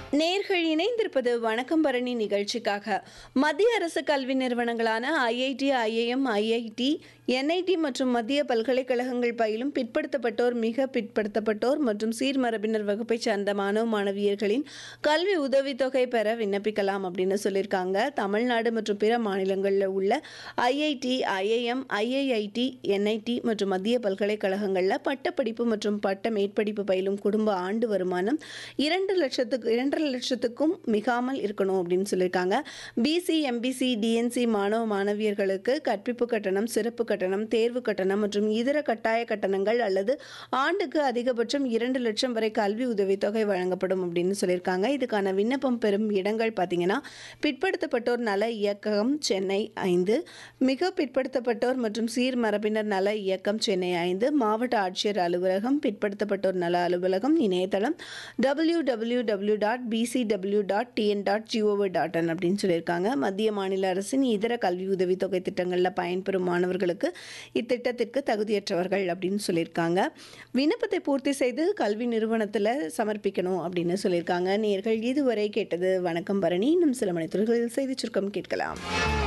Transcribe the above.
நேர்கள் இணைந்திருப்பது வணக்கம் பரணி நிகழ்ச்சிக்காக மத்திய அரசு கல்வி நிறுவனங்களான ஐஐடி ஐஏஎம் ஐஐடி என்ஐடி மற்றும் மத்திய பல்கலைக்கழகங்கள் பயிலும் பிற்படுத்தப்பட்டோர் மிக பிற்படுத்தப்பட்டோர் மற்றும் சீர்மரபினர் வகுப்பைச் சார்ந்த மாணவ மாணவியர்களின் கல்வி உதவித்தொகை பெற விண்ணப்பிக்கலாம் அப்படின்னு சொல்லியிருக்காங்க தமிழ்நாடு மற்றும் பிற மாநிலங்களில் உள்ள ஐஐடி ஐஏஎம் ஐஐஐடி என்ஐடி மற்றும் மத்திய பல்கலைக்கழகங்களில் பட்டப்படிப்பு மற்றும் பட்ட மேற்படிப்பு பயிலும் குடும்ப ஆண்டு வருமானம் இரண்டு லட்சத்துக்கு இரண்டரை லட்சத்துக்கும் மிகாமல் இருக்கணும் அப்படின்னு சொல்லியிருக்காங்க பிசி எம்பிசி டிஎன்சி மாணவ மாணவியர்களுக்கு கற்பிப்பு கட்டணம் சிறப்பு கட்டணம் தேர்வு கட்டணம் மற்றும் இதர கட்டாய கட்டணங்கள் அல்லது ஆண்டுக்கு அதிகபட்சம் இரண்டு லட்சம் வரை கல்வி உதவித்தொகை வழங்கப்படும் அப்படின்னு சொல்லியிருக்காங்க இதுக்கான விண்ணப்பம் பெறும் இடங்கள் பார்த்தீங்கன்னா பிற்படுத்தப்பட்டோர் நல இயக்கம் சென்னை ஐந்து மிக பிற்படுத்தப்பட்டோர் மற்றும் சீர்மரபினர் நல இயக்கம் சென்னை ஐந்து மாவட்ட ஆட்சியர் அலுவலகம் பிற்படுத்தப்பட்டோர் நல அலுவலகம் இணையதளம் W W W dot BCW dot TN dot GOV dot in அப்படின்னு சொல்லியிருக்காங்க மத்திய மாநில அரசின் இதர கல்வி உதவித்தொகை திட்டங்களில் பயன்பெறும் மாணவர்களுக்கு இத்திட்டத்திற்கு தகுதியற்றவர்கள் அப்படின்னு சொல்லியிருக்காங்க விண்ணப்பத்தை பூர்த்தி செய்து கல்வி நிறுவனத்தில் சமர்ப்பிக்கணும் அப்படின்னு சொல்லியிருக்காங்க நேர்கள் இதுவரை கேட்டது வணக்கம் பரணி இன்னும் சில மணித்துறைகளில் செய்தி சுருக்கம் கேட்கலாம்